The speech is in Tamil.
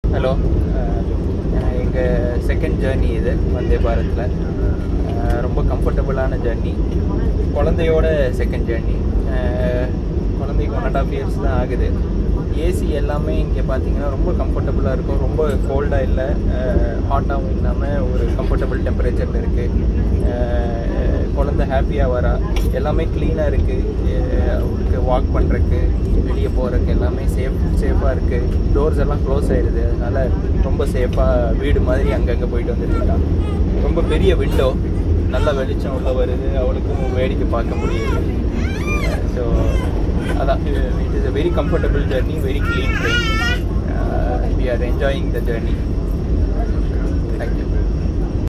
ஹலோ எங்கள் செகண்ட் ஜேர்னி இது வந்தே பாரத்தில் ரொம்ப கம்ஃபர்டபுளான ஜேர்னி குழந்தையோட செகண்ட் ஜேர்னி குழந்தைக்கு ஒன் அண்ட் ஆஃப் இயர்ஸ் தான் ஆகுது ஏசி எல்லாமே இங்கே பார்த்தீங்கன்னா ரொம்ப கம்ஃபர்டபுளாக இருக்கும் ரொம்ப கோல்டாக இல்லை ஹாட்டாகவும் இல்லாமல் ஒரு கம்ஃபர்டபுள் டெம்பரேச்சரில் இருக்குது குழந்தை ஹாப்பியாக வரா எல்லாமே க்ளீனாக இருக்குது அவருக்கு வாக் பண்ணுறக்கு வெளியே போகிறதுக்கு எல்லாமே சேஃப் சேஃபாக இருக்குது டோர்ஸ் எல்லாம் க்ளோஸ் ஆயிடுது அதனால ரொம்ப சேஃபாக வீடு மாதிரி அங்கங்கே போயிட்டு வந்துருக்கா ரொம்ப பெரிய விண்டோ நல்ல வெளிச்சம் உள்ள வருது அவளுக்கும் வேடிக்கை பார்க்க முடியுது ஸோ அதான் it is a very comfortable journey very clean train we are enjoying the journey